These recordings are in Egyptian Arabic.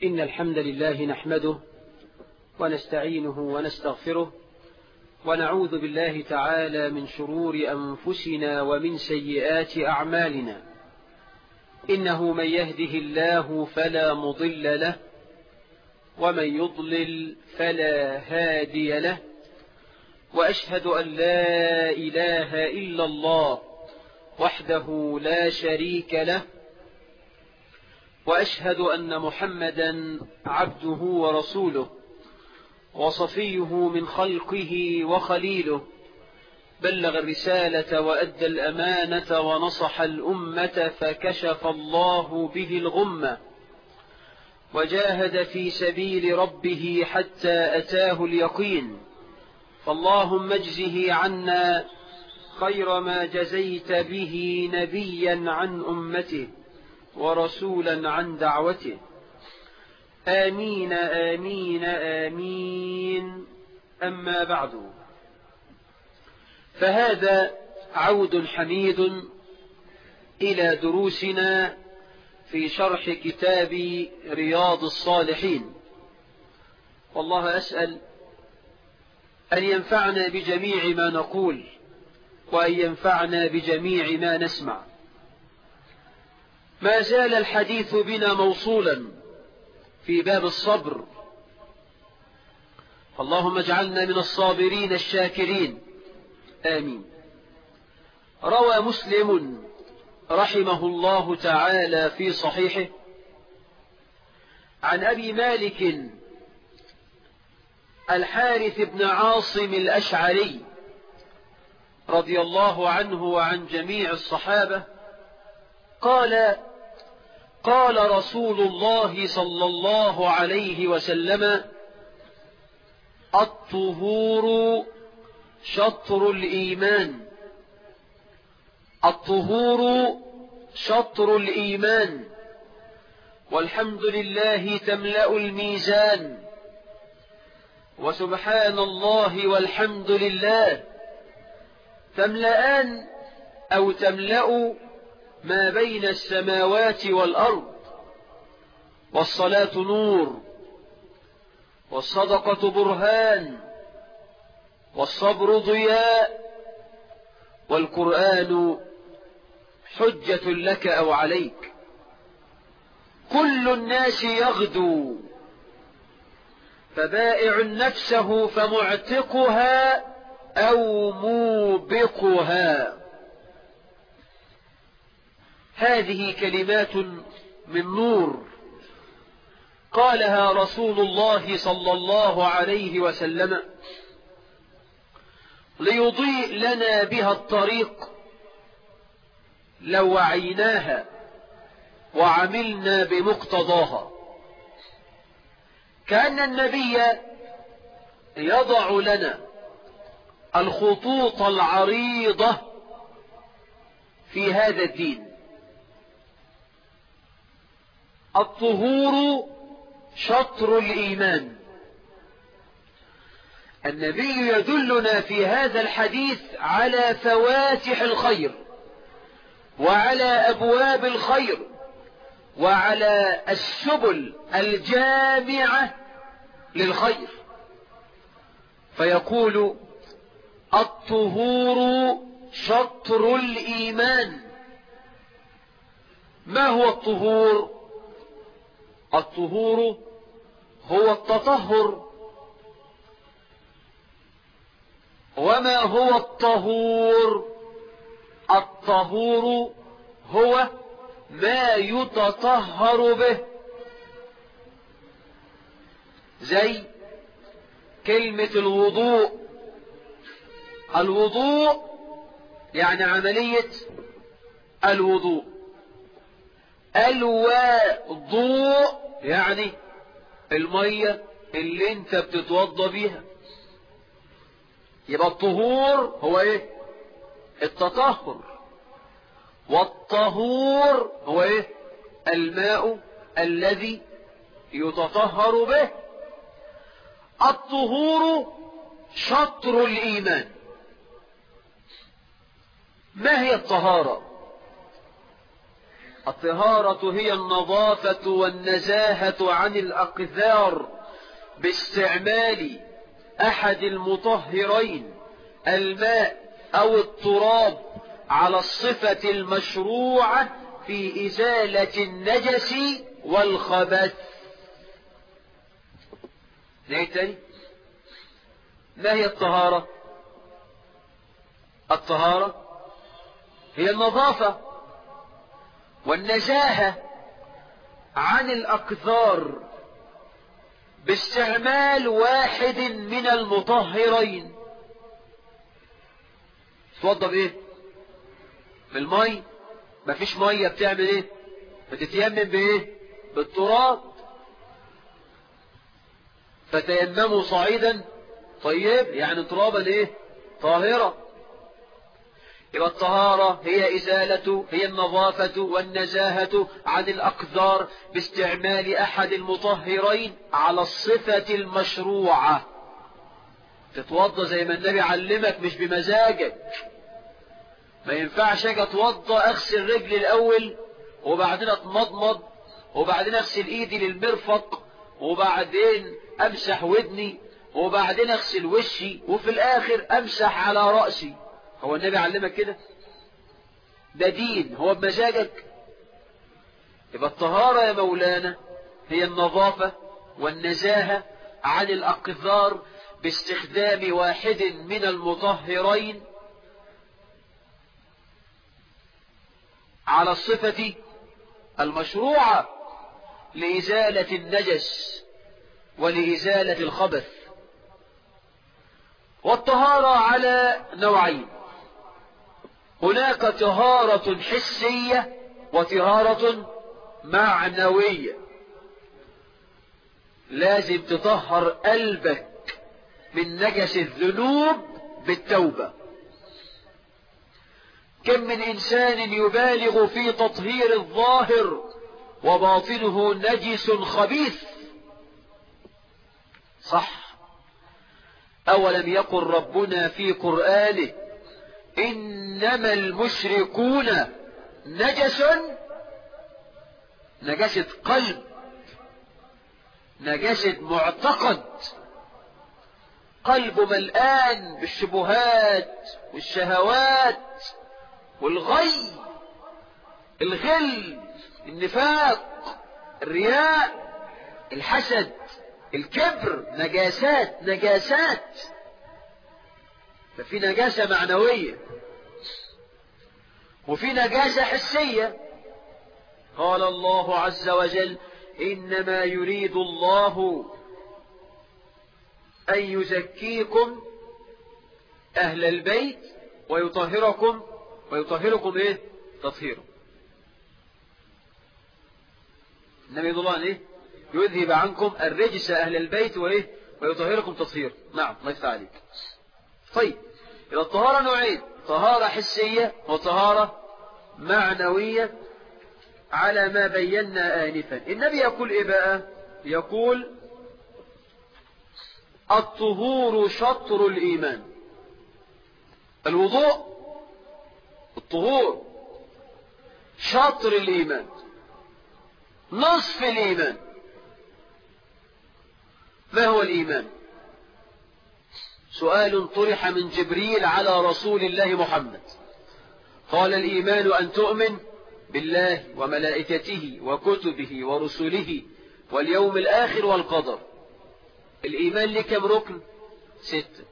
إن الحمد لله نحمده ونستعينه ونستغفره ونعوذ بالله تعالى من شرور أنفسنا ومن سيئات أعمالنا إنه من يهده الله فلا مضل له ومن يضلل فلا هادي له وأشهد أن لا إله إلا الله وحده لا شريك له وأشهد أن محمدا عبده ورسوله وصفيه من خلقه وخليله بلغ الرسالة وأدى الأمانة ونصح الأمة فكشف الله به الغمة وجاهد في سبيل ربه حتى أتاه اليقين فاللهم اجزه عنا خير ما جزيت به نبيا عن أمته ورسولا عن دعوته آمين آمين آمين أما بعد فهذا عود حميد إلى دروسنا في شرح كتاب رياض الصالحين والله أسأل أن ينفعنا بجميع ما نقول وأن ينفعنا بجميع ما نسمع ما زال الحديث بنا موصولا في باب الصبر اللهم اجعلنا من الصابرين الشاكرين آمين روى مسلم رحمه الله تعالى في صحيحه عن أبي مالك الحارث بن عاصم الأشعري رضي الله عنه وعن جميع الصحابة قال قال رسول الله صلى الله عليه وسلم الطهور شطر الإيمان الطهور شطر الإيمان والحمد لله تملأ الميزان وسبحان الله والحمد لله تملأان أو تملأ ما بين السماوات والأرض والصلاة نور والصدقة برهان والصبر ضياء والقرآن حجة لك أو عليك كل الناس يغدو فبائع نفسه فمعتقها أو موبقها هذه كلمات من نور قالها رسول الله صلى الله عليه وسلم ليضيء لنا بها الطريق لو وعيناها وعملنا بمقتضاها كأن النبي يضع لنا الخطوط العريضة في هذا الدين الطهور شطر الإيمان النبي يدلنا في هذا الحديث على فواتح الخير وعلى أبواب الخير وعلى السبل الجامعة للخير فيقول الطهور شطر الإيمان ما هو الطهور الطهور هو التطهر وما هو الطهور الطهور هو ما يتطهر به زي كلمة الوضوء الوضوء يعني عملية الوضوء الوضوء يعني المية اللي انت بتتوضى بيها يبقى الطهور هو ايه التطهر والطهور هو ايه الماء الذي يتطهر به الطهور شطر الإيمان ما هي الطهارة الطهارة هي النظافة والنزاهة عن الأقذار باستعمال أحد المطهرين الماء أو التراب على الصفة المشروعة في إزالة النجس والخبث نعيد تاني ما هي الطهارة الطهارة هي النظافة والنزاهة عن الأكثار باستعمال واحد من المطهرين توضى بايه بالمي مفيش ميه بتعمل ايه بتتيمم بايه بالتراب فتيمموا صعيدا طيب يعني ترابا ايه طاهرة يبقى الطهارة هي إزالة هي النظافة والنزاهة عن الأقدار باستعمال أحد المطهرين على الصفة المشروعة تتوضى زي ما النبي علمك مش بمزاجك ما ينفعش اجي اتوضى اغسل رجلي الاول وبعدين اتمضمض وبعدين اغسل ايدي للمرفق وبعدين امسح ودني وبعدين اغسل وشي وفي الاخر امسح على رأسي هو النبي علمك كده ده دين هو بمزاجك يبقى الطهارة يا مولانا هي النظافة والنزاهة عن الأقذار باستخدام واحد من المطهرين على الصفة المشروعة لإزالة النجس ولإزالة الخبث والطهارة على نوعين هناك طهارة حسية وطهارة معنوية لازم تطهر قلبك من نجس الذنوب بالتوبة كم من إنسان يبالغ في تطهير الظاهر وباطنه نجس خبيث صح أولم يقل ربنا في قرآنه إنما المشركون نجس نجاسة قلب نجاسة معتقد قلب ملآن بالشبهات والشهوات والغي الغل النفاق الرياء الحسد الكبر نجاسات نجاسات ففي نجاسة معنوية وفي نجاسة حسية قال الله عز وجل إنما يريد الله أن يزكيكم أهل البيت ويطهركم ويطهركم إيه تطهيرا النبي يقول الله إيه يذهب عنكم الرجس أهل البيت وإيه ويطهركم تطهيرا نعم الله يفتح عليك طيب إذا الطهارة نوعين طهارة حسية وطهارة معنوية على ما بينا آنفا النبي يقول إيه بقى يقول الطهور شطر الإيمان الوضوء الطهور شطر الإيمان نصف الإيمان ما هو الإيمان سؤال طرح من جبريل على رسول الله محمد قال الإيمان أن تؤمن بالله وملائكته وكتبه ورسله واليوم الآخر والقدر الإيمان لكم ركن ستة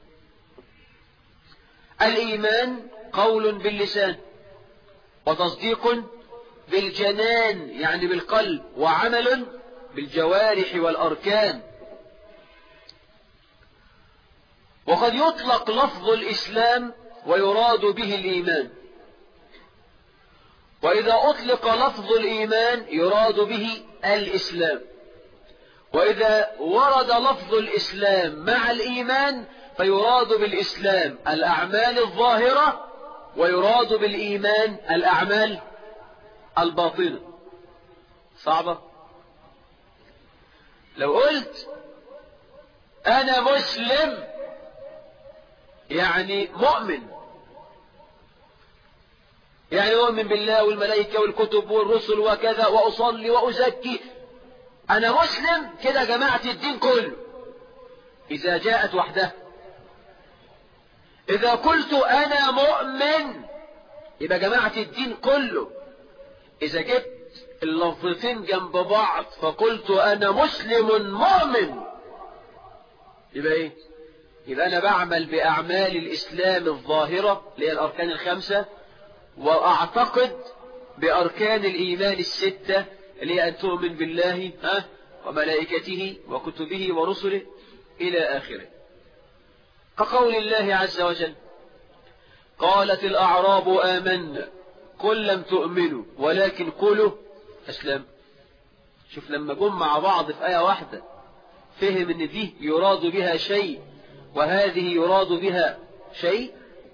الإيمان قول باللسان وتصديق بالجنان يعني بالقلب وعمل بالجوارح والأركان وقد يطلق لفظ الإسلام ويراد به الإيمان وإذا أطلق لفظ الإيمان يراد به الإسلام وإذا ورد لفظ الإسلام مع الإيمان فيراد بالإسلام الأعمال الظاهرة ويراد بالإيمان الأعمال الباطنة صعبة لو قلت أنا مسلم يعني مؤمن يعني أؤمن بالله والملائكة والكتب والرسل وكذا وأصلي وأزكي أنا مسلم كده جماعة الدين كله إذا جاءت وحدها إذا قلت أنا مؤمن يبقى جماعة الدين كله إذا جبت اللفظتين جنب بعض فقلت أنا مسلم مؤمن يبقى إيه يبقى أنا بعمل بأعمال الإسلام الظاهرة اللي هي الأركان الخمسة وأعتقد بأركان الإيمان الستة اللي هي أن تؤمن بالله ها وملائكته وكتبه ورسله إلى آخره كقول الله عز وجل قالت الأعراب آمنا قل لم تؤمنوا ولكن قولوا أسلم شوف لما جم مع بعض في آية واحدة فهم ان دي يراد بها شيء وهذه يراد بها شيء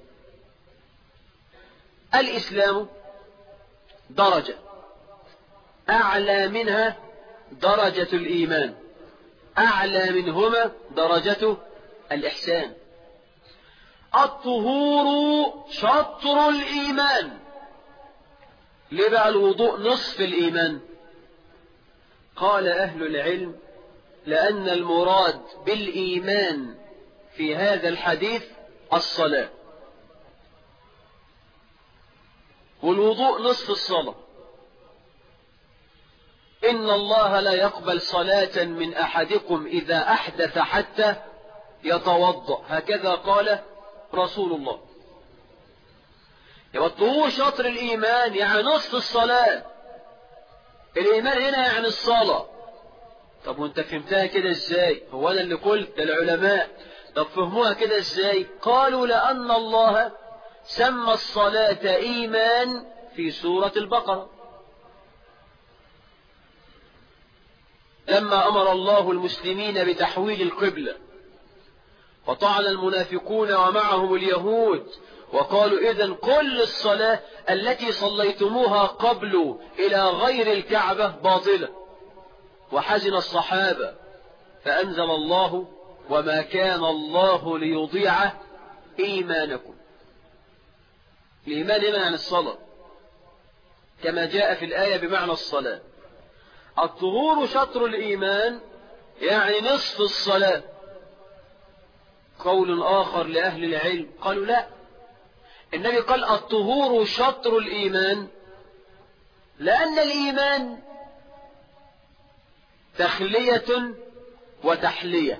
الإسلام درجة أعلى منها درجة الإيمان أعلى منهما درجة الإحسان الطهور شطر الإيمان ليه بقى الوضوء نصف الإيمان قال أهل العلم لأن المراد بالإيمان في هذا الحديث الصلاة والوضوء نصف الصلاة إن الله لا يقبل صلاة من أحدكم إذا أحدث حتى يتوضأ هكذا قال رسول الله يبقى الطهور شطر الإيمان يعني نصف الصلاة الإيمان هنا يعني الصلاة طب وانت فهمتها كده ازاي هو انا اللي قلت ده العلماء طب فهموها كده ازاي قالوا لأن الله سمى الصلاة إيمان في سورة البقرة لما أمر الله المسلمين بتحويل القبلة وطعن المنافقون ومعهم اليهود وقالوا إذا كل الصلاة التي صليتموها قبل إلى غير الكعبة باطلة وحزن الصحابة فأنزل الله وما كان الله ليضيع إيمانكم الإيمان هنا عن الصلاة كما جاء في الآية بمعنى الصلاة الطهور شطر الإيمان يعني نصف الصلاة قول آخر لأهل العلم قالوا لا النبي قال الطهور شطر الإيمان لأن الإيمان تخلية وتحلية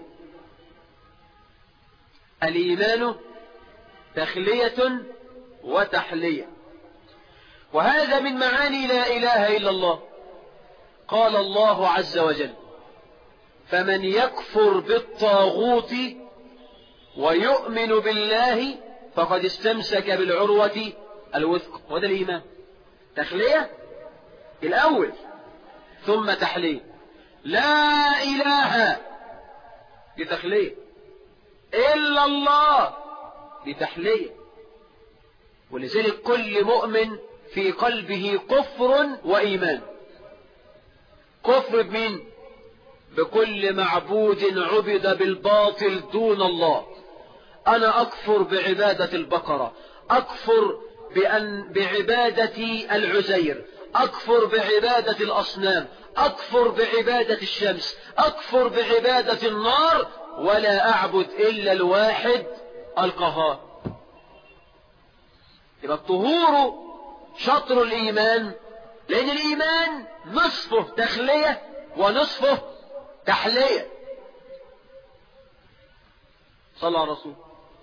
الإيمان تخلية وتحلية وهذا من معاني لا إله إلا الله قال الله عز وجل فمن يكفر بالطاغوت ويؤمن بالله فقد استمسك بالعروة الوثق وده الإيمان تخلية الأول ثم تحلية لا إله بتخلية إلا الله بتحلية ولذلك كل مؤمن في قلبه كفر وإيمان كفر بمين بكل معبود عبد بالباطل دون الله أنا أكفر بعبادة البقرة أكفر بأن بعبادة العزير أكفر بعبادة الأصنام أكفر بعبادة الشمس أكفر بعبادة النار ولا أعبد إلا الواحد القهار يبقى الطهور شطر الإيمان لأن الإيمان نصفه تخلية ونصفه تحلية صلى على الرسول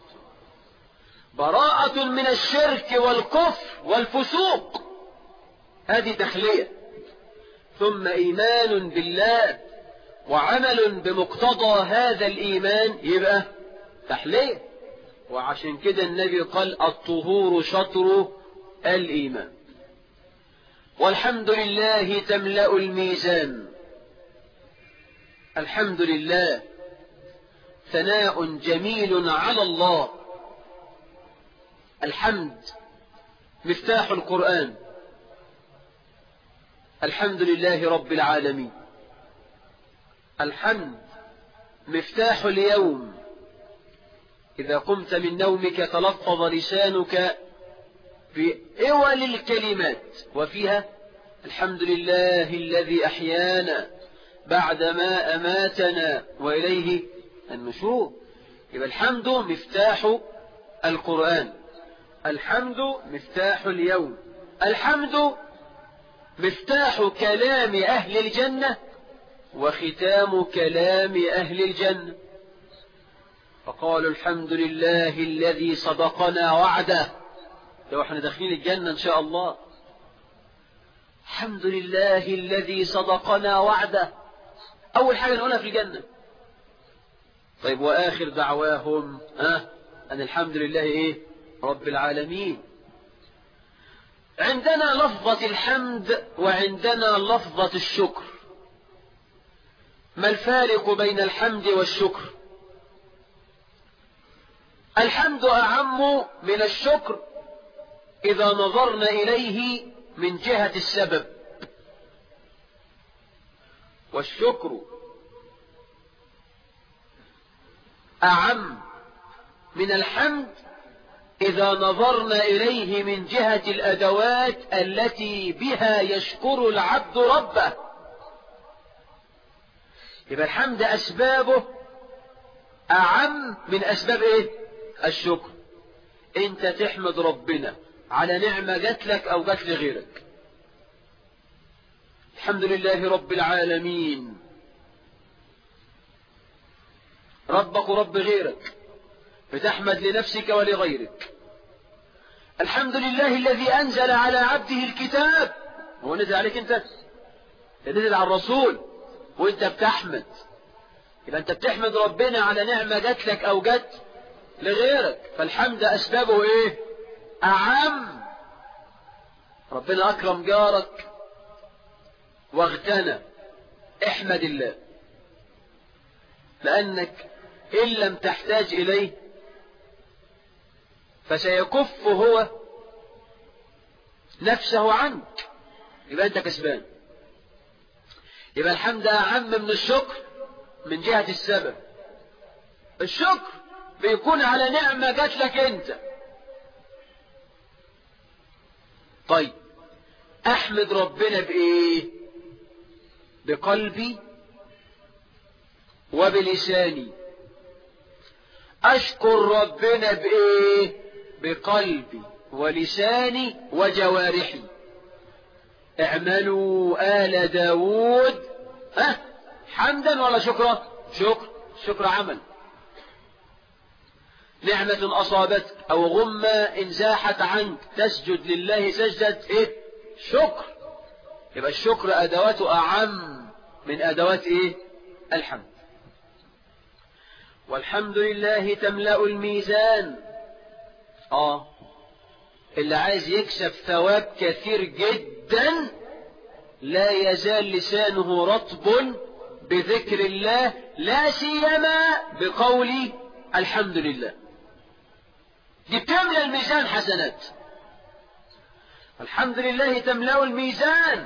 براءة من الشرك والكفر والفسوق هذه تخلية ثم إيمان بالله وعمل بمقتضى هذا الإيمان يبقى تحلية وعشان كده النبي قال الطهور شطر الإيمان والحمد لله تملأ الميزان الحمد لله ثناء جميل على الله الحمد مفتاح القرآن الحمد لله رب العالمين الحمد مفتاح اليوم إذا قمت من نومك تلفظ لسانك بأول الكلمات وفيها الحمد لله الذي أحيانا بعدما أماتنا وإليه النشور يبقى الحمد مفتاح القرآن الحمد مفتاح اليوم الحمد مفتاح كلام أهل الجنة وختام كلام أهل الجنة فقالوا الحمد لله الذي صدقنا وعده لو احنا داخلين الجنة إن شاء الله الحمد لله الذي صدقنا وعده أول حاجة نقولها في الجنة طيب وآخر دعواهم ها أن الحمد لله إيه رب العالمين عندنا لفظة الحمد وعندنا لفظة الشكر ما الفارق بين الحمد والشكر الحمد أعم من الشكر إذا نظرنا إليه من جهة السبب والشكر أعم من الحمد إذا نظرنا إليه من جهة الأدوات التي بها يشكر العبد ربه يبقى الحمد أسبابه أعم من أسباب إيه؟ الشكر أنت تحمد ربنا على نعمة جات لك أو جات لغيرك الحمد لله رب العالمين ربك ورب غيرك بتحمد لنفسك ولغيرك الحمد لله الذي أنزل على عبده الكتاب هو نزل عليك أنت نزل على الرسول وانت بتحمد يبقى انت بتحمد ربنا على نعمة جات لك او جات لغيرك فالحمد اسبابه ايه اعم ربنا اكرم جارك واغتنى احمد الله لانك ان لم تحتاج اليه فسيكف هو نفسه عنك يبقى انت كسبان يبقى الحمد أعم من الشكر من جهة السبب الشكر بيكون على نعمة جات لك انت طيب احمد ربنا بايه بقلبي وبلساني اشكر ربنا بايه بقلبي ولساني وجوارحي اعملوا آل داود ها حمدا ولا شكرا شكر شكر عمل نعمة أصابتك أو غمة إن زاحت عنك تسجد لله سجدة إيه شكر يبقى الشكر أدواته أعم من أدوات إيه الحمد والحمد لله تملأ الميزان آه اللي عايز يكسب ثواب كثير جدا لا يزال لسانه رطب بذكر الله لا سيما بقول الحمد لله دي بتملأ الميزان حسنات الحمد لله تملأ الميزان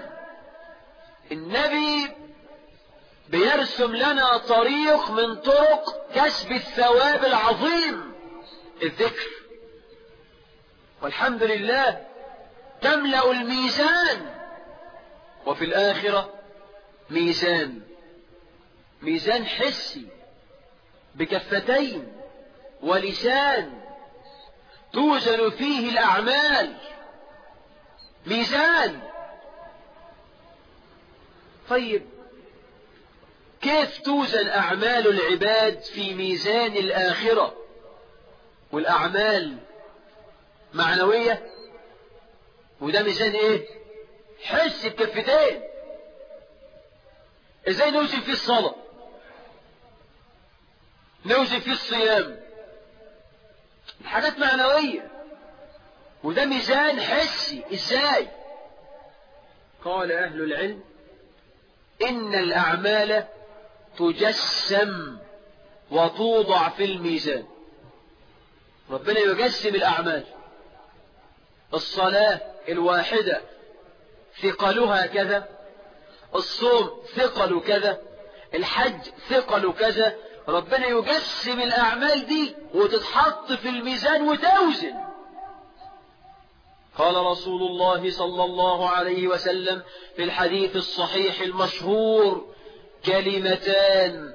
النبي بيرسم لنا طريق من طرق كسب الثواب العظيم الذكر والحمد لله تملأ الميزان وفي الآخرة ميزان ميزان حسي بكفتين ولسان توزن فيه الأعمال ميزان طيب كيف توزن أعمال العباد في ميزان الآخرة والأعمال معنوية وده ميزان ايه حس بكفتين ازاي نوزن فيه الصلاة نوزن فيه الصيام حاجات معنوية وده ميزان حسي ازاي قال اهل العلم ان الاعمال تجسم وتوضع في الميزان ربنا يجسم الاعمال الصلاة الواحدة ثقلها كذا الصوم ثقل كذا الحج ثقل كذا ربنا يجسم الأعمال دي وتتحط في الميزان وتوزن قال رسول الله صلى الله عليه وسلم في الحديث الصحيح المشهور كلمتان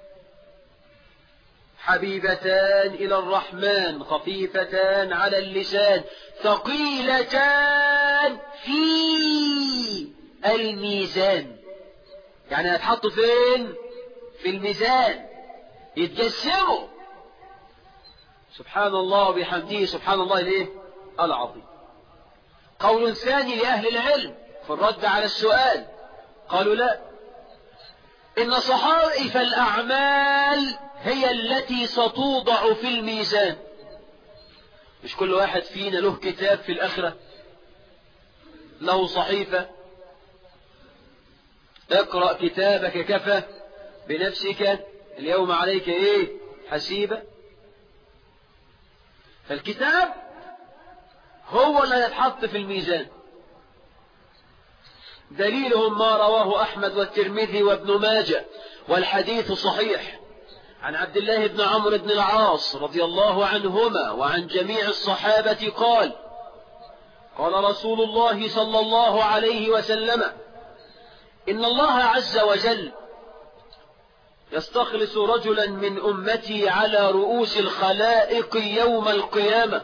حبيبتان إلى الرحمن خفيفتان على اللسان ثقيلتان في الميزان يعني هتحطوا فين في الميزان يتجسموا سبحان الله وبحمده سبحان الله الايه العظيم قول ثاني لأهل العلم في الرد على السؤال قالوا لا إن صحائف الأعمال هي التي ستوضع في الميزان مش كل واحد فينا له كتاب في الآخرة له صحيفة اقرأ كتابك كفى بنفسك اليوم عليك ايه حسيبة فالكتاب هو اللي يتحط في الميزان دليلهم ما رواه أحمد والترمذي وابن ماجه والحديث صحيح عن عبد الله بن عمرو بن العاص رضي الله عنهما وعن جميع الصحابة قال قال رسول الله صلى الله عليه وسلم إن الله عز وجل يستخلص رجلا من أمتي على رؤوس الخلائق يوم القيامة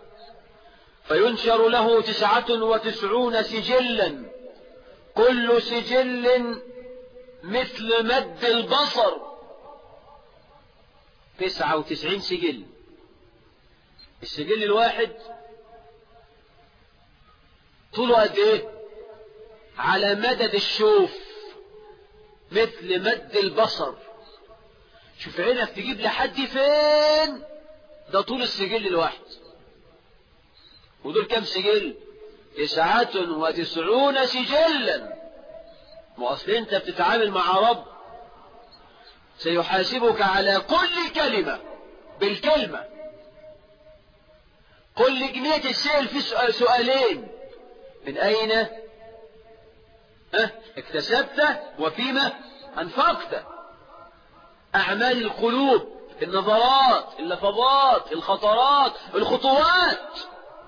فينشر له تسعة وتسعون سجلا كل سجل مثل مد البصر تسعة وتسعين سجل السجل الواحد طوله قد ايه على مدد الشوف مثل مد البصر شوف عينك تجيب لحد فين ده طول السجل الواحد ودول كم سجل تسعة وتسعون سجلا ما أصل أنت بتتعامل مع رب سيحاسبك على كل كلمة بالكلمة كل جنيه تسأل في سؤالين من أين أه اكتسبت وفيما أنفقت أعمال القلوب النظرات اللفظات الخطرات الخطوات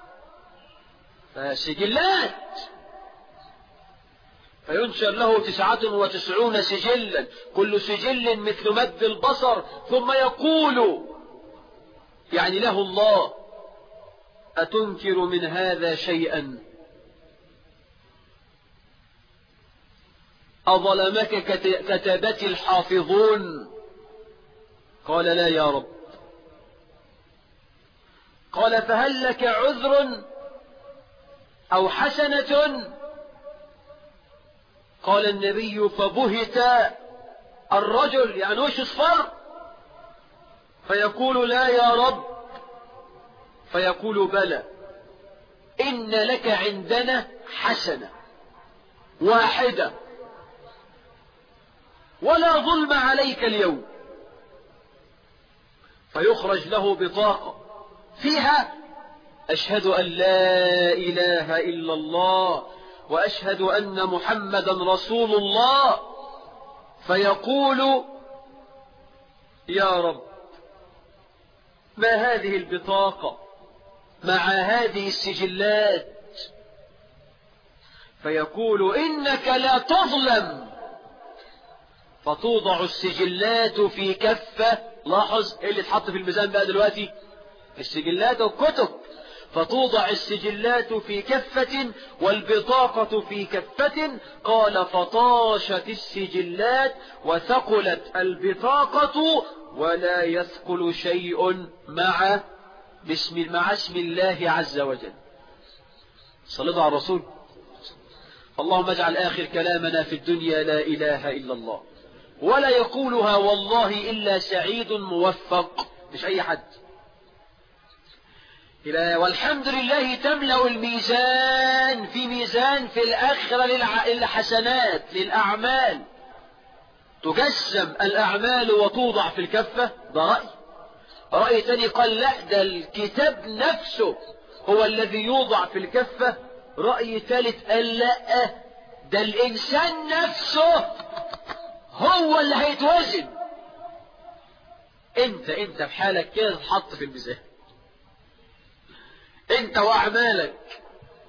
فسجلات فينشر له تسعة وتسعون سجلا كل سجل مثل مد البصر ثم يقول يعني له الله أتنكر من هذا شيئا أظلمك كتبت الحافظون قال لا يا رب قال فهل لك عذر أو حسنة قال النبي فبهت الرجل يعني وش اصفر فيقول لا يا رب فيقول بلى إن لك عندنا حسنة واحدة ولا ظلم عليك اليوم فيخرج له بطاقة فيها أشهد أن لا إله إلا الله وأشهد أن محمدا رسول الله فيقول يا رب ما هذه البطاقة مع هذه السجلات فيقول إنك لا تظلم فتوضع السجلات في كفة لاحظ ايه اللي اتحط في الميزان بقى دلوقتي السجلات والكتب فتوضع السجلات في كفة والبطاقة في كفة قال فطاشت السجلات وثقلت البطاقة ولا يثقل شيء مع باسم مع اسم الله عز وجل صلوا على الرسول اللهم اجعل آخر كلامنا في الدنيا لا إله إلا الله ولا يقولها والله إلا سعيد موفق مش أي حد والحمد لله تملأ الميزان في ميزان في الآخرة للحسنات للأعمال تقسم الأعمال وتوضع في الكفة ده رأي رأي تاني قال لا ده الكتاب نفسه هو الذي يوضع في الكفة رأي ثالث قال لا ده الإنسان نفسه هو اللي هيتوزن انت انت بحالك كده تحط في الميزان انت واعمالك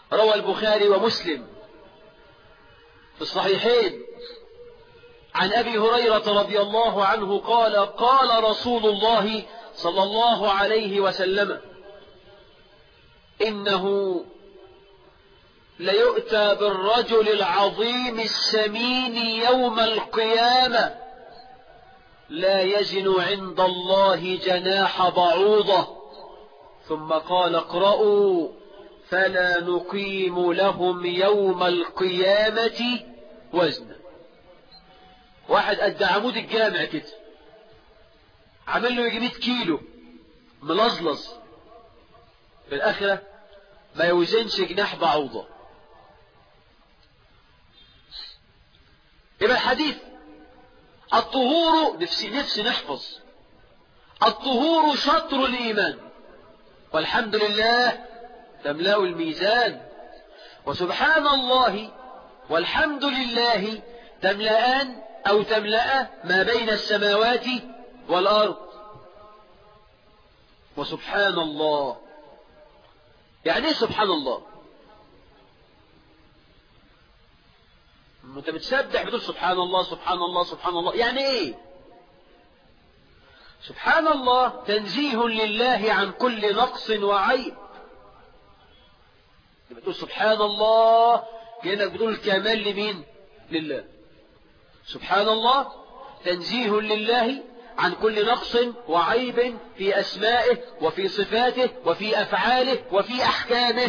روى البخاري ومسلم في الصحيحين عن أبي هريرة رضي الله عنه قال قال رسول الله صلى الله عليه وسلم إنه ليؤتى بالرجل العظيم السمين يوم القيامة لا يزن عند الله جناح بعوضة ثم قال اقرأوا فلا نقيم لهم يوم القيامة وزنا واحد قد عمود الجامع كده عمل له يجي 100 كيلو ملظلظ في الآخرة ما يوزنش جناح بعوضة يبقى الحديث الطهور نفسي نفسي نحفظ الطهور شطر الإيمان والحمد لله تملأ الميزان وسبحان الله والحمد لله تملأان أو تملأ ما بين السماوات والأرض وسبحان الله يعني ايه سبحان الله انت بتسبح بتقول سبحان الله سبحان الله سبحان الله يعني ايه سبحان الله تنزيه لله عن كل نقص وعيب بتقول سبحان الله كأنك بتقول الكمال لمين لله سبحان الله تنزيه لله عن كل نقص وعيب في أسمائه وفي صفاته وفي أفعاله وفي أحكامه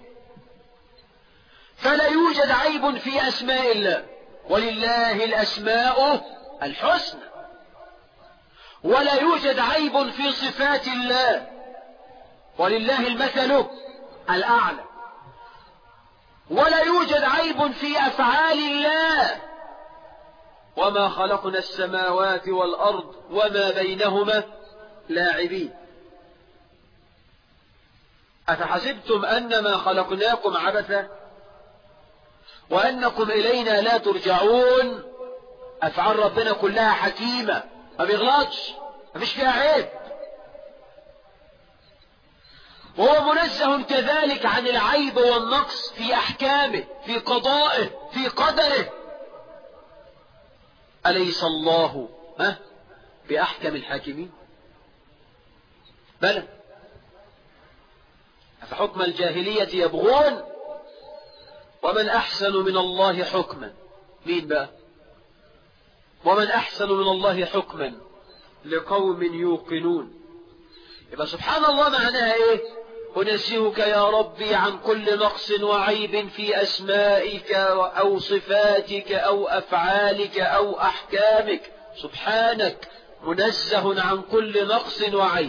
فلا يوجد عيب في أسماء الله ولله الأسماء الحسنى ولا يوجد عيب في صفات الله ولله المثل الأعلى ولا يوجد عيب في أفعال الله وما خلقنا السماوات والأرض وما بينهما لاعبين أفحسبتم أنما خلقناكم عبثا وأنكم إلينا لا ترجعون أفعال ربنا كلها حكيمة ما بيغلطش ما فيش فيها عيب وهو منزه كذلك عن العيب والنقص في أحكامه في قضائه في قدره أليس الله ها بأحكم الحاكمين بلى أفحكم الجاهلية يبغون ومن أحسن من الله حكما مين بقى ومن أحسن من الله حكما لقوم يوقنون يبقى سبحان الله معناها ايه أنزهك يا ربي عن كل نقص وعيب في أسمائك أو صفاتك أو أفعالك أو أحكامك سبحانك منزه عن كل نقص وعيب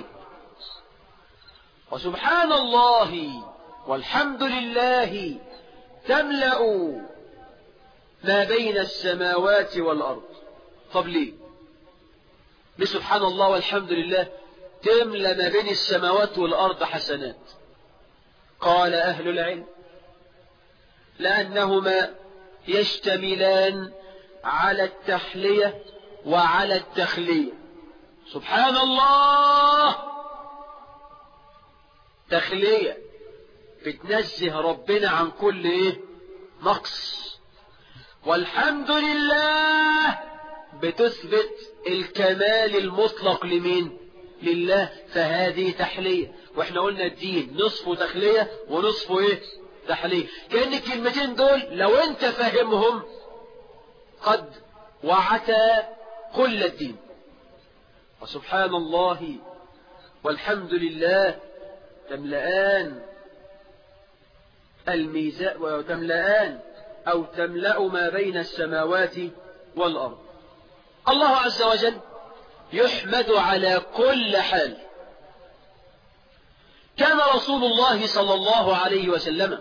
وسبحان الله والحمد لله تملأ ما بين السماوات والأرض طب ليه ليه سبحان الله والحمد لله تملى ما بين السماوات والأرض حسنات قال أهل العلم لأنهما يشتملان على التحلية وعلى التخلية سبحان الله تخلية بتنزه ربنا عن كل ايه نقص والحمد لله بتثبت الكمال المطلق لمين لله فهذه تحلية واحنا قلنا الدين نصفه تخلية ونصفه ايه تحلية كأن الكلمتين دول لو انت فاهمهم قد وعتا كل الدين وسبحان الله والحمد لله تملأان الميزان وتملأان أو تملأ ما بين السماوات والأرض الله عز وجل يحمد على كل حال كان رسول الله صلى الله عليه وسلم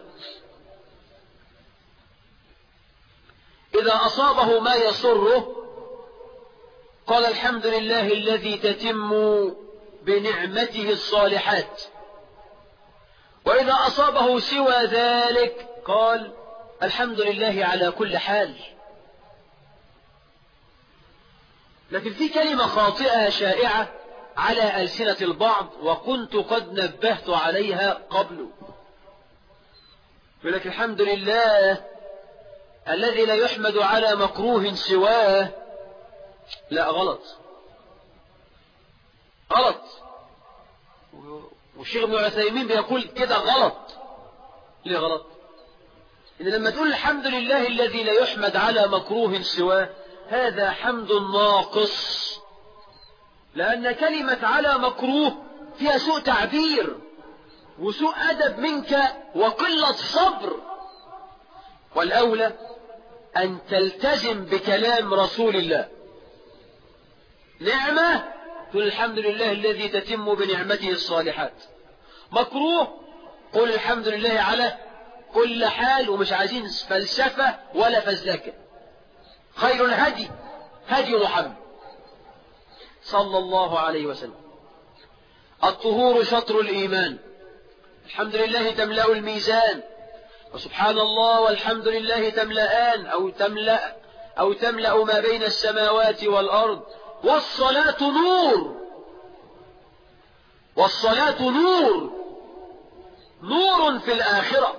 إذا أصابه ما يسره قال الحمد لله الذي تتم بنعمته الصالحات وإذا أصابه سوى ذلك قال الحمد لله على كل حال لكن في كلمة خاطئة شائعة على ألسنة البعض وكنت قد نبهت عليها قبل يقول لك الحمد لله الذي لا يحمد على مكروه سواه لا غلط غلط والشيخ ابن عثيمين بيقول كده غلط ليه غلط إن لما تقول الحمد لله الذي لا يحمد على مكروه سواه هذا حمد ناقص لأن كلمة على مكروه فيها سوء تعبير وسوء أدب منك وقلة صبر والأولى أن تلتزم بكلام رسول الله نعمة قل الحمد لله الذي تتم بنعمته الصالحات مكروه قل الحمد لله على كل حال ومش عايزين فلسفة ولا فزلكة خير الهدي هدي محمد صلى الله عليه وسلم الطهور شطر الإيمان الحمد لله تملأ الميزان وسبحان الله والحمد لله تملأان أو تملأ أو تملأ ما بين السماوات والأرض والصلاة نور والصلاة نور نور في الآخرة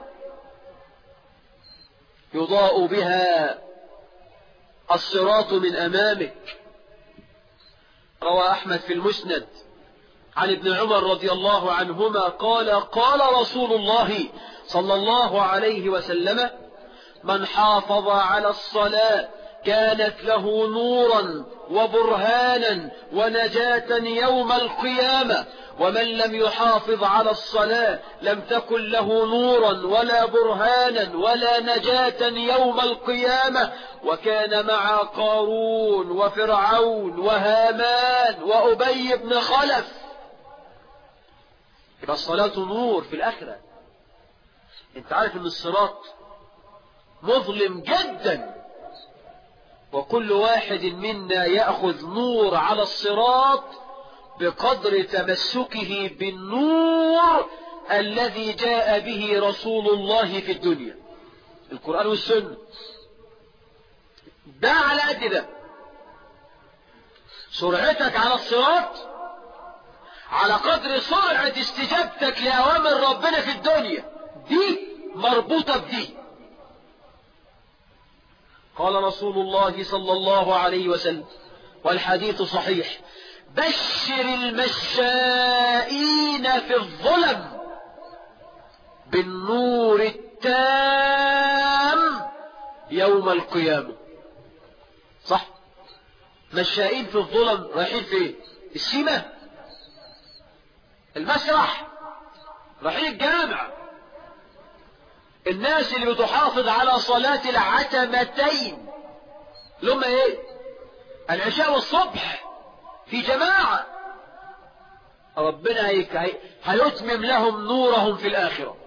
يضاء بها الصراط من أمامك روى أحمد في المسند عن ابن عمر رضي الله عنهما قال قال رسول الله صلى الله عليه وسلم من حافظ على الصلاة كانت له نورا وبرهانا ونجاة يوم القيامة ومن لم يحافظ على الصلاة لم تكن له نورا ولا برهانا ولا نجاة يوم القيامة وكان مع قارون وفرعون وهامان وأبي بن خلف يبقى الصلاة نور في الآخرة انت عارف ان الصراط مظلم جدا وكل واحد منا يأخذ نور على الصراط بقدر تمسكه بالنور الذي جاء به رسول الله في الدنيا القرآن والسنة ده على قد ده سرعتك على الصراط على قدر سرعة استجابتك لأوامر ربنا في الدنيا دي مربوطة بدي قال رسول الله صلى الله عليه وسلم والحديث صحيح بشر المشائين في الظلم بالنور التام يوم القيامة صح مشائين في الظلم رايحين فين السيمة المسرح رايحين الجامع الناس اللي بتحافظ على صلاة العتمتين اللي هم ايه العشاء والصبح في جماعة ربنا هيك هيتمم لهم نورهم في الآخرة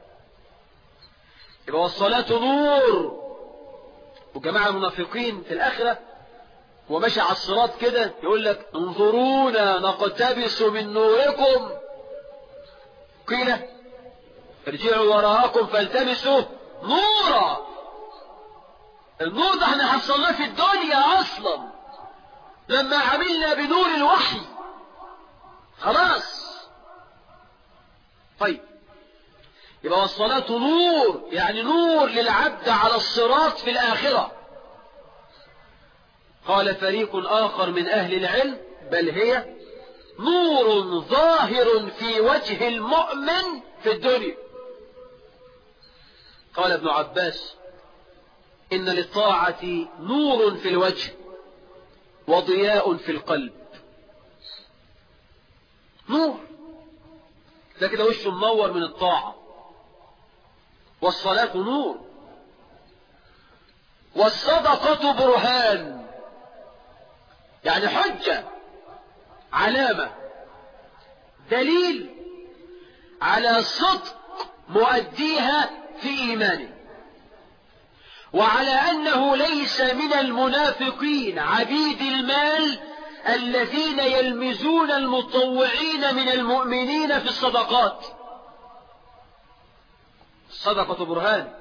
يبقى والصلاة نور وجماعة المنافقين في الآخرة ومشي على الصراط كده يقول لك انظرونا نقتبس من نوركم قيل ارجعوا وراءكم فالتمسوا نورا النور ده احنا حصلناه في الدنيا اصلا لما عملنا بنور الوحي خلاص طيب يبقى والصلاة نور يعني نور للعبد على الصراط في الآخرة قال فريق آخر من أهل العلم بل هي نور ظاهر في وجه المؤمن في الدنيا قال ابن عباس إن للطاعة نور في الوجه وضياء في القلب نور ده كده وشه منور من الطاعة والصلاة نور والصدقة برهان يعني حجة علامة دليل على صدق مؤديها في إيمانه وعلى أنه ليس من المنافقين عبيد المال الذين يلمزون المطوعين من المؤمنين في الصدقات الصدقة برهان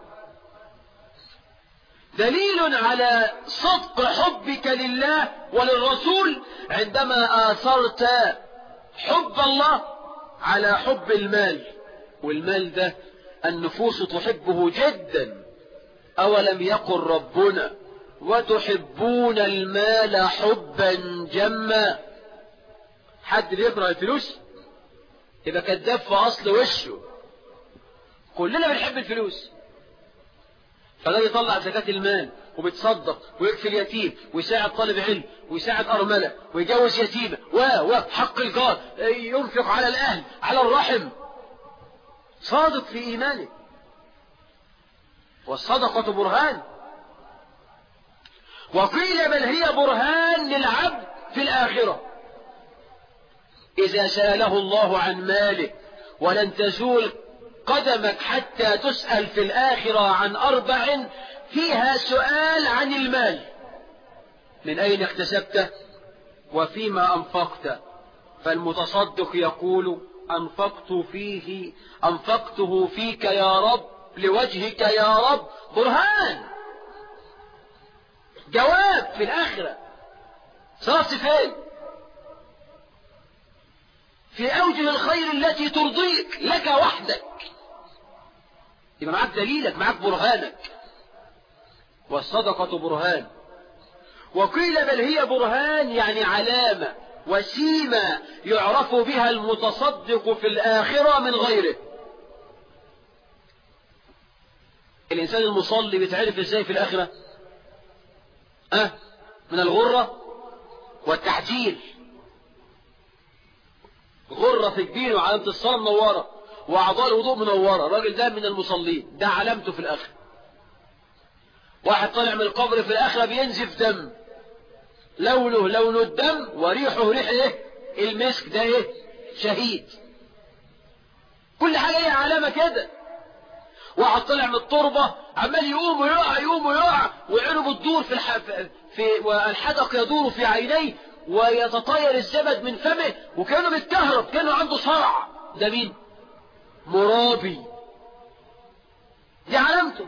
دليل على صدق حبك لله وللرسول عندما آثرت حب الله على حب المال والمال ده النفوس تحبه جدا أولم يقل ربنا وتحبون المال حبا جما حد بيكره الفلوس يبقى كذاب في أصل وشه كلنا بنحب الفلوس فده يطلع زكاة المال وبيتصدق ويكفي اليتيم ويساعد طالب علم ويساعد أرملة ويجوز يتيمة و و حق الجار ينفق على الأهل على الرحم صادق في إيمانه والصدقة برهان وقيل بل هي برهان للعبد في الآخرة إذا سأله الله عن ماله ولن تزول قدمك حتى تسأل في الآخرة عن أربع فيها سؤال عن المال من أين اكتسبته وفيما أنفقت فالمتصدق يقول أنفقت فيه أنفقته فيك يا رب لوجهك يا رب برهان جواب في الآخرة صرفت فين في أوجه الخير التي ترضيك لك وحدك يبقى معك دليلك معك برهانك والصدقة برهان وقيل بل هي برهان يعني علامة وسيمة يعرف بها المتصدق في الآخرة من غيره الإنسان المصلي بيتعرف إزاي في الآخرة أه؟ من الغرة والتعجيل غرة في جبينه وعلامة الصلاة منورة وأعضاء الوضوء منورة الراجل ده من المصلين ده علامته في الآخرة واحد طالع من القبر في الآخرة بينزف دم لونه لون الدم وريحه ريح ايه المسك ده ايه شهيد كل حاجة هي علامة كده واحد طلع من التربة عمال يقوم ويقع يقوم ويقع وعينه بتدور في الح... في والحدق يدور في عينيه ويتطاير الزبد من فمه وكانه بيتكهرب كانه عنده صرع ده مين مرابي دي علامته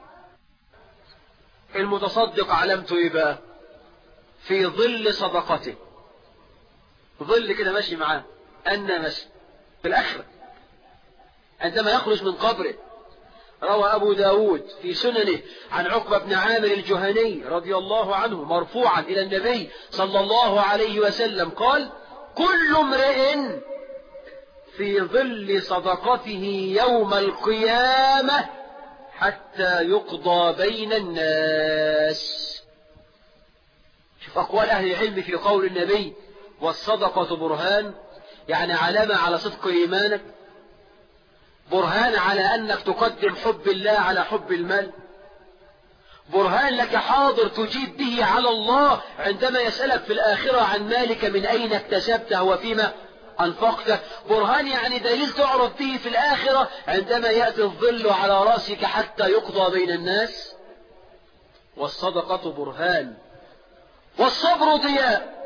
المتصدق علامته ايه بقى في ظل صدقته ظل كده ماشي معاه أن ماشي في الآخرة عندما يخرج من قبره روى أبو داود في سننه عن عقبة بن عامر الجهني رضي الله عنه مرفوعا إلى النبي صلى الله عليه وسلم قال كل امرئ في ظل صدقته يوم القيامة حتى يقضى بين الناس شوف أقوال أهل العلم في قول النبي والصدقة برهان يعني علامة على صدق إيمانك برهان على أنك تقدم حب الله على حب المال برهان لك حاضر تجيب به على الله عندما يسألك في الآخرة عن مالك من أين اكتسبته وفيما أنفقته برهان يعني دليل تعرف به في الآخرة عندما يأتي الظل على رأسك حتى يقضى بين الناس والصدقة برهان والصبر ضياء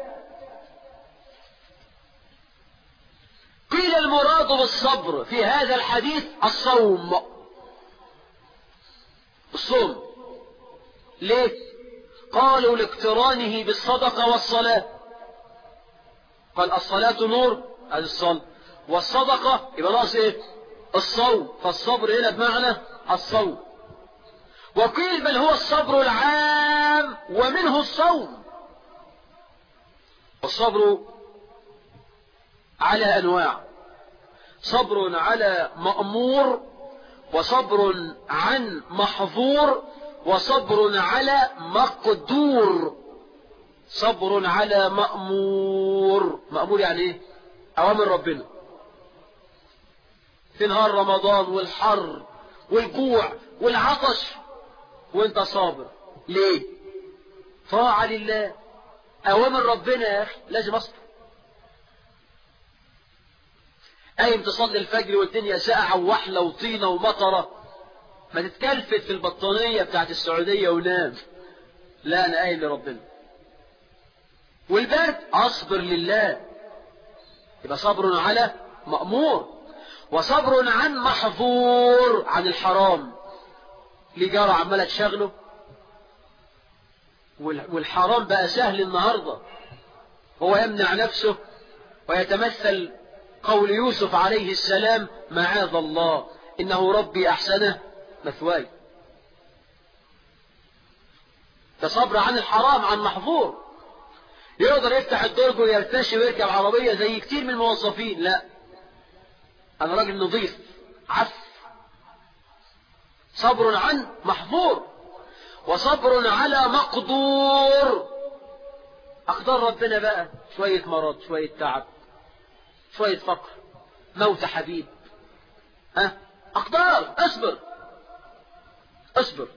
قيل المراد بالصبر في هذا الحديث الصوم الصوم ليه قالوا لاقترانه بالصدقة والصلاة قال الصلاة نور هذه الصلاة والصدقة يبقى ناقص ايه الصوم فالصبر هنا بمعنى الصوم وقيل بل هو الصبر العام ومنه الصوم والصبر على أنواع صبر على مأمور وصبر عن محظور وصبر على مقدور صبر على مأمور مأمور يعني ايه أوامر ربنا في نهار رمضان والحر والجوع والعطش وانت صابر ليه طاعة لله أوامر ربنا يا أخي لازم أصبر قايم تصلي الفجر والدنيا ساقعة ووحلة وطينة ومطرة ما تتكلفت في البطانية بتاعت السعودية ونام لا أنا قايل لربنا والبرد أصبر لله يبقى صبر على مأمور وصبر عن محظور عن الحرام ليه جارة عمالة تشغله والحرام بقى سهل النهاردة هو يمنع نفسه ويتمثل قول يوسف عليه السلام معاذ الله إنه ربي أحسن مثواي ده صبر عن الحرام عن محظور يقدر يفتح الدرج ويرتشي ويركب عربية زي كتير من الموظفين لا أنا راجل نظيف عف صبر عن محظور وصبر على مقدور أقدار ربنا بقى شوية مرض شوية تعب شوية فقر موت حبيب ها أقدار اصبر اصبر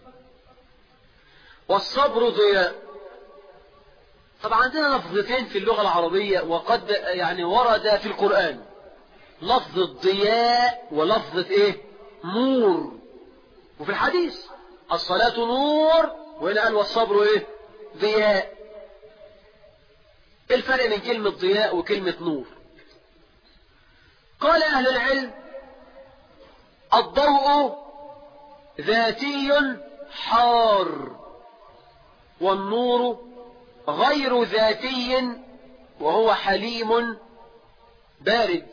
والصبر ضياء طبعا عندنا لفظتين في اللغة العربية وقد يعني ورد في القرآن لفظ الضياء ولفظة ايه نور وفي الحديث الصلاة نور وهنا قال والصبر ايه ضياء الفرق بين كلمة ضياء وكلمة نور قال أهل العلم الضوء ذاتي حار والنور غير ذاتي وهو حليم بارد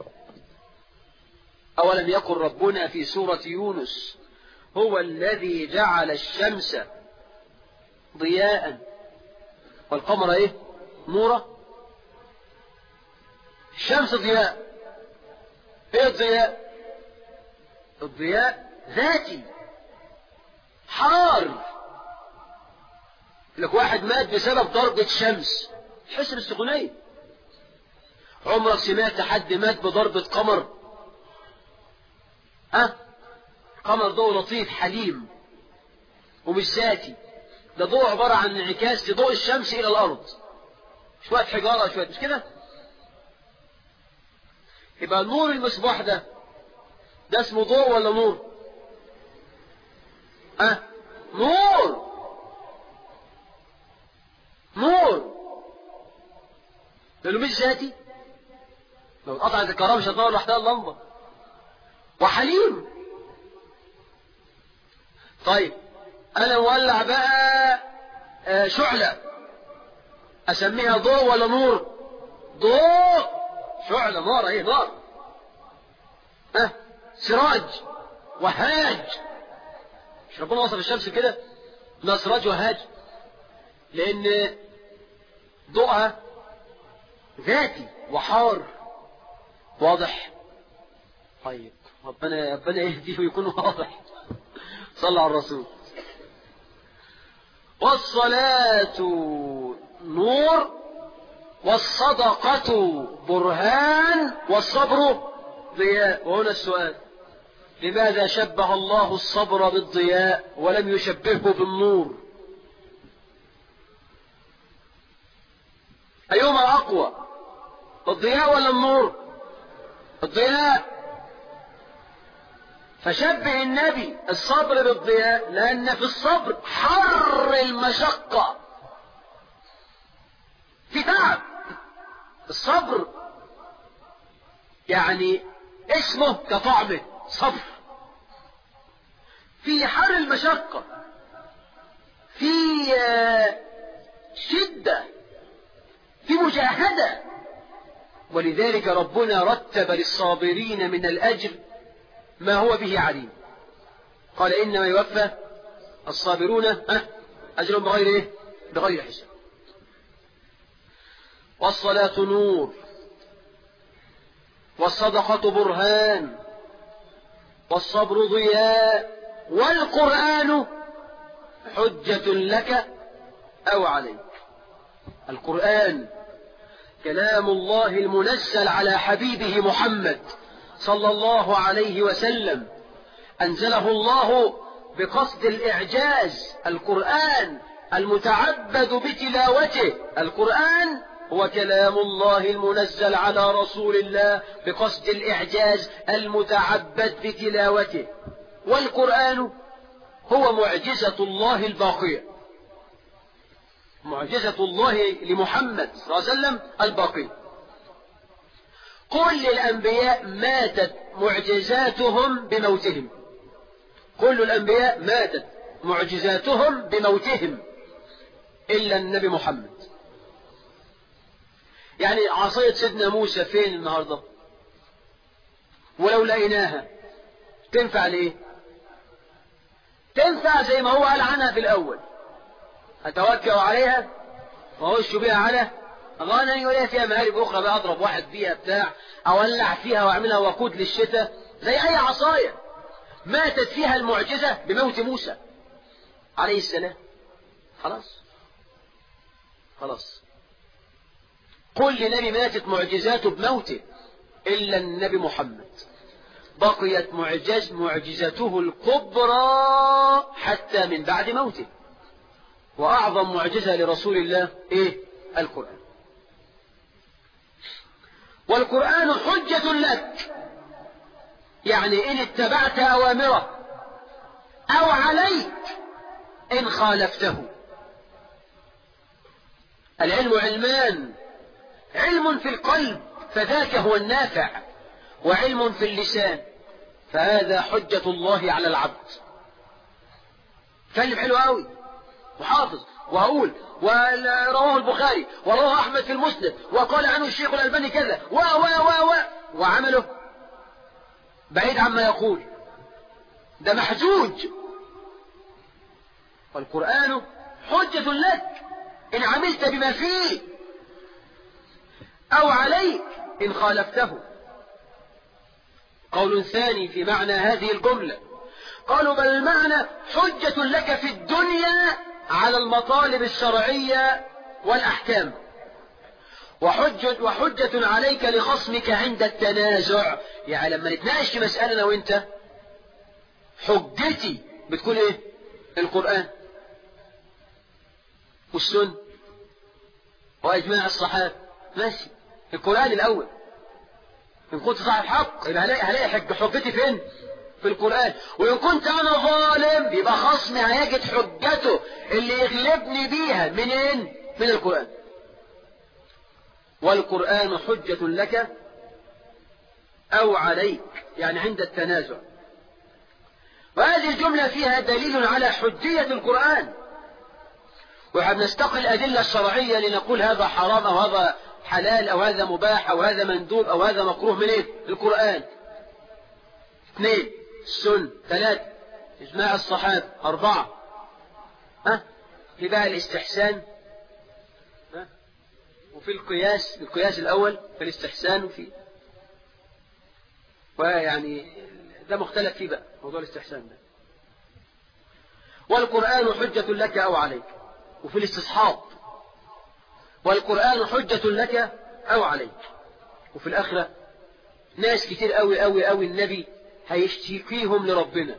أولم يكن ربنا في سورة يونس هو الذي جعل الشمس ضياء والقمر ايه نورا الشمس ضياء ايه الضياء الضياء ذاتي حار لك واحد مات بسبب ضربة شمس حسن السخونية عمرك سمعت حد مات بضربة قمر ها أه؟ قمر ضوء لطيف حليم ومش ذاتي ده ضوء عبارة عن انعكاس لضوء الشمس إلى الأرض شوية حجارة شوية مش كده يبقى نور المصباح ده ده اسمه ضوء ولا نور أه؟ نور نور لأنه مش ذاتي لو قطعت الكهرباء مش هتنور لوحدها اللمبة وحليم طيب أنا مولع بقى آه شعلة أسميها ضوء ولا نور ضوء شعلة نار ايه نار ها أه؟ سراج وهاج مش ربنا وصف الشمس كده لا سراج وهاج لأن ضوءها ذاتي وحار واضح طيب ربنا ربنا يهديه ويكون واضح صلى على الرسول والصلاة نور والصدقة برهان والصبر ضياء وهنا السؤال لماذا شبه الله الصبر بالضياء ولم يشبهه بالنور أيهما أقوى الضياء ولا النور الضياء فشبه النبي الصبر بالضياء لأن في الصبر حر المشقة في تعب الصبر يعني اسمه كطعمه صبر في حر المشقة في شدة في مجاهدة ولذلك ربنا رتب للصابرين من الأجر ما هو به عليم قال إنما يوفى الصابرون أجرهم بغير إيه؟ بغير حساب والصلاة نور والصدقة برهان والصبر ضياء والقرآن حجة لك أو عليك القرآن كلام الله المنزل على حبيبه محمد صلى الله عليه وسلم أنزله الله بقصد الإعجاز القرآن المتعبد بتلاوته القرآن هو كلام الله المنزل على رسول الله بقصد الإعجاز المتعبد بتلاوته والقرآن هو معجزة الله الباقية معجزة الله لمحمد صلى الله عليه وسلم الباقية كل الأنبياء ماتت معجزاتهم بموتهم كل الأنبياء ماتت معجزاتهم بموتهم إلا النبي محمد يعني عصاية سيدنا موسى فين النهاردة ولو لقيناها تنفع ليه تنفع زي ما هو قال عنها في الأول أتوكأ عليها وأهش بها على غنمي ولا فيها مهارب أخرى بقى أضرب واحد بيها بتاع أولع فيها وأعملها وقود للشتاء زي أي عصاية ماتت فيها المعجزة بموت موسى عليه السلام خلاص خلاص كل نبي ماتت معجزاته بموته إلا النبي محمد بقيت معجز معجزته الكبرى حتى من بعد موته وأعظم معجزة لرسول الله إيه القرآن والقرآن حجة لك يعني إن اتبعت أوامره أو عليك إن خالفته العلم علمان علم في القلب فذاك هو النافع وعلم في اللسان فهذا حجة الله على العبد كلم حلو قوي وحافظ وهقول ورواه البخاري ورواه أحمد في المسند وقال عنه الشيخ الألباني كذا و و و و وعمله بعيد عما يقول ده محجوج والقرآن حجة لك إن عملت بما فيه أو عليك إن خالفته قول ثاني في معنى هذه الجملة قالوا بل المعنى حجة لك في الدنيا على المطالب الشرعية والأحكام وحجة, وحجة عليك لخصمك عند التنازع يعني لما نتناقش في مسألة أنا وأنت حجتي بتكون إيه؟ القرآن والسنة وإجماع الصحابة ماشي القرآن الأول إن كنت صاحب حق يبقى هلاقي هلاقي حج حجتي فين؟ في القرآن وإن كنت أنا ظالم يبقى خصمي هيجد حجته اللي يغلبني بيها منين؟ من القرآن والقرآن حجة لك أو عليك يعني عند التنازع وهذه الجملة فيها دليل على حجية القرآن وإحنا بنستقي الأدلة الشرعية لنقول هذا حرام أو هذا حلال أو هذا مباح أو هذا مندوب أو هذا مكروه من إيه؟ القرآن اثنين السن ثلاثة إجماع الصحابة أربعة ها في بقى الاستحسان ها وفي القياس القياس الأول في الاستحسان وفي ويعني ده مختلف فيه بقى موضوع الاستحسان ده والقرآن حجة لك أو عليك وفي الاستصحاب والقرآن حجة لك أو عليك وفي الآخرة ناس كتير قوي قوي قوي النبي هيشتكيهم لربنا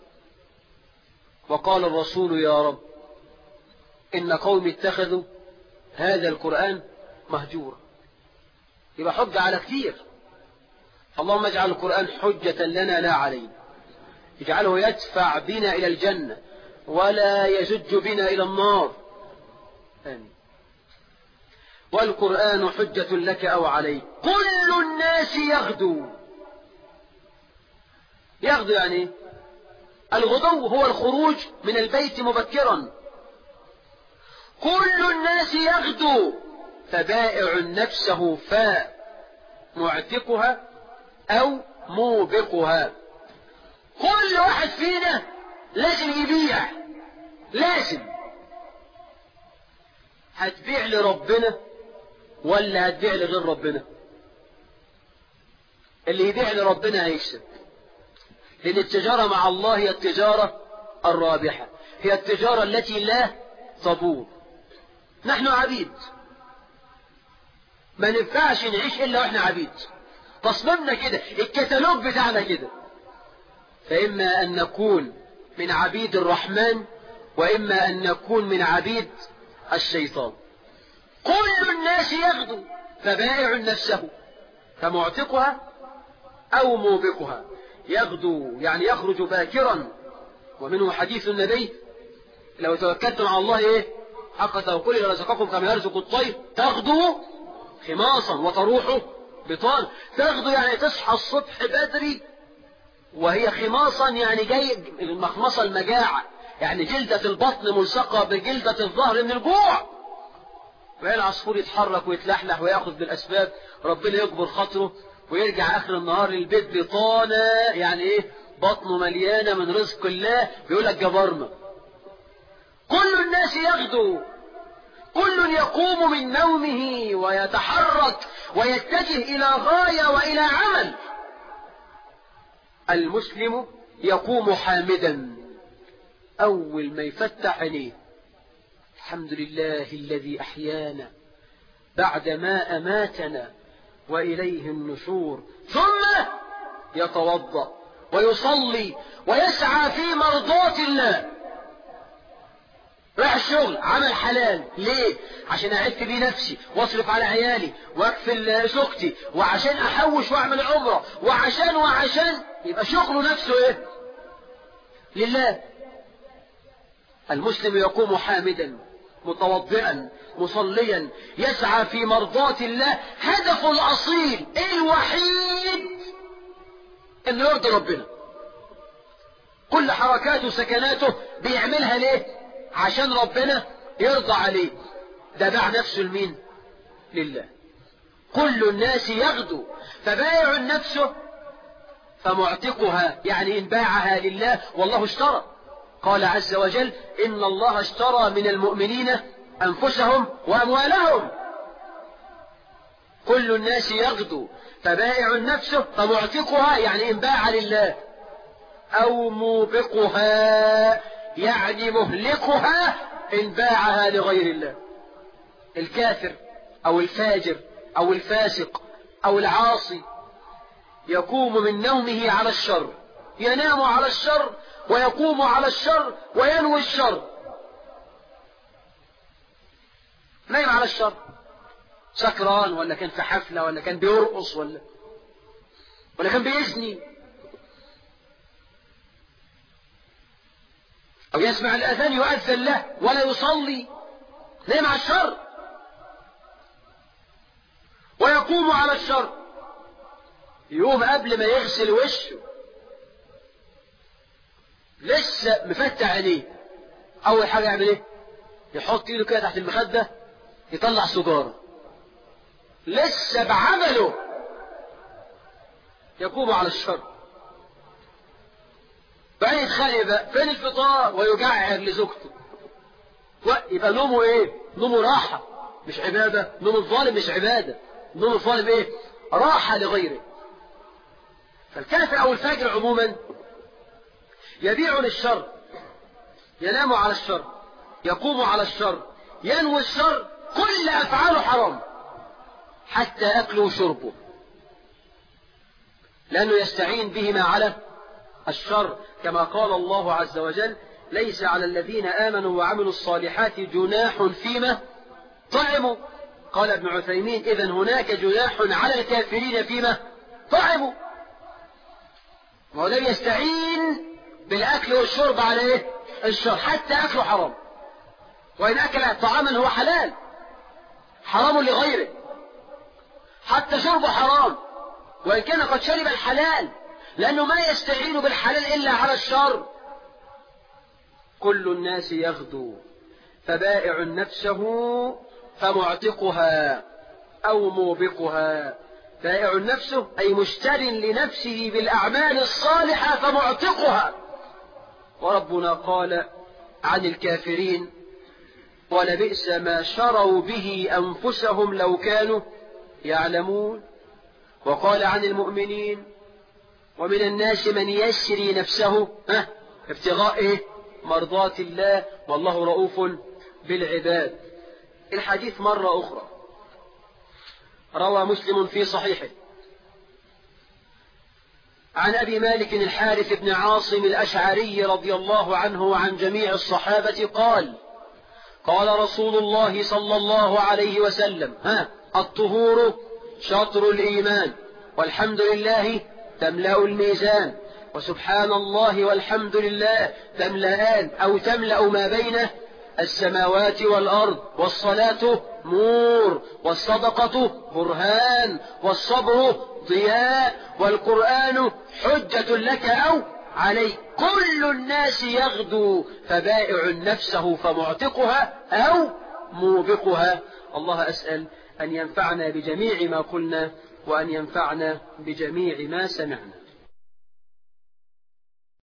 وقال الرسول يا رب إن قوم اتخذوا هذا القرآن مهجورا يبقى حجة على كتير اللهم اجعل القرآن حجة لنا لا علينا اجعله يدفع بنا إلى الجنة ولا يزج بنا إلى النار آمين والقرآن حجة لك أو عليك كل الناس يغدو يغدو يعني الغدو هو الخروج من البيت مبكرا كل الناس يغدو فبائع نفسه فمعتقها أو موبقها كل واحد فينا لازم يبيع لازم هتبيع لربنا ولا هتبيع لغير ربنا اللي يبيع لربنا هيكسب لأن التجارة مع الله هي التجارة الرابحة هي التجارة التي لا تبور نحن عبيد ما ننفعش نعيش إلا وإحنا عبيد تصميمنا كده الكتالوج بتاعنا كده فإما أن نكون من عبيد الرحمن وإما أن نكون من عبيد الشيطان كل الناس يغدو فبائع نفسه فمعتقها أو موبقها يغدو يعني يخرج باكرا ومنه حديث النبي لو توكلتم على الله ايه حق توكله لرزقكم كما يرزق الطير تغدو خماصا وتروح بطان تغدو يعني تصحى الصبح بدري وهي خماصا يعني جاي المخمصة المجاعة يعني جلدة البطن ملصقة بجلدة الظهر من الجوع وهي العصفور يتحرك ويتلحلح وياخذ بالأسباب ربنا يكبر خاطره ويرجع آخر النهار للبيت بطانة يعني إيه بطنه مليانة من رزق الله بيقول لك جبرنا كل الناس يغدو كل يقوم من نومه ويتحرك ويتجه إلى غاية وإلى عمل المسلم يقوم حامدا أول ما يفتح عينيه الحمد لله الذي أحيانا بعدما أماتنا وإليه النشور ثم يتوضأ ويصلي ويسعى في مرضاة الله رايح الشغل عمل حلال ليه عشان اعف بيه نفسي واصرف على عيالي واكفل زوجتي وعشان احوش واعمل عمره وعشان وعشان يبقى شغله نفسه ايه لله المسلم يقوم حامدا متوضئا مصليا يسعى في مرضاة الله هدفه الأصيل الوحيد انه يرضي ربنا كل حركاته وسكناته بيعملها ليه عشان ربنا يرضى عليه ده باع نفسه لمين لله كل الناس يغدو فبايع نفسه فمعتقها يعني إن باعها لله والله اشترى قال عز وجل إن الله اشترى من المؤمنين أنفسهم وأموالهم كل الناس يغدو فبائع نفسه فمعتقها يعني إن باع لله أو موبقها يعني مهلكها إن باعها لغير الله الكافر أو الفاجر أو الفاسق أو العاصي يقوم من نومه على الشر ينام على الشر ويقوم على الشر وينوي الشر نايم على الشر سكران ولا كان في حفلة ولا كان بيرقص ولا ولا كان بيزني أو يسمع الأذان يؤذن له ولا يصلي نايم على الشر ويقوم على الشر يقوم قبل ما يغسل وشه لسه مفتح عينيه اول حاجه يعمل ايه يحط ايده كده تحت المخده يطلع سجاره لسه بعمله يقوم على الشر بعدين يتخانق بقى فين الفطار ويجعر لزوجته يبقى نومه ايه نومه راحه مش عباده نوم الظالم مش عباده نوم الظالم ايه راحه لغيره فالكافر او الفاجر عموما يبيع للشر ينام على الشر يقوم على الشر ينوي الشر كل أفعاله حرام حتى أكله وشربه لأنه يستعين بهما على الشر كما قال الله عز وجل ليس على الذين آمنوا وعملوا الصالحات جناح فيما طعموا قال ابن عثيمين إذا هناك جناح على الكافرين فيما طعموا ما هو ده يستعين بالأكل والشرب على إيه؟ الشر حتى أكله حرام وإن أكل طعاما هو حلال حرام لغيره حتى شربه حرام وإن كان قد شرب الحلال لأنه ما يستعين بالحلال إلا على الشر كل الناس يغدو فبائع نفسه فمعتقها أو موبقها بائع نفسه أي مشتر لنفسه بالأعمال الصالحة فمعتقها وربنا قال عن الكافرين ولبئس ما شروا به أنفسهم لو كانوا يعلمون وقال عن المؤمنين ومن الناس من يشري نفسه ها ابتغاء إيه؟ مرضات الله والله رؤوف بالعباد الحديث مرة أخرى روى مسلم في صحيحه عن أبي مالك الحارث بن عاصم الأشعري رضي الله عنه وعن جميع الصحابة قال قال رسول الله صلى الله عليه وسلم ها الطهور شطر الإيمان والحمد لله تملأ الميزان وسبحان الله والحمد لله تملأان أو تملأ ما بين السماوات والأرض والصلاة نور والصدقة برهان والصبر ضياء والقرآن حجة لك أو عليك كل الناس يغدو فبائع نفسه فمعتقها أو موبقها الله أسأل أن ينفعنا بجميع ما قلنا وأن ينفعنا بجميع ما سمعنا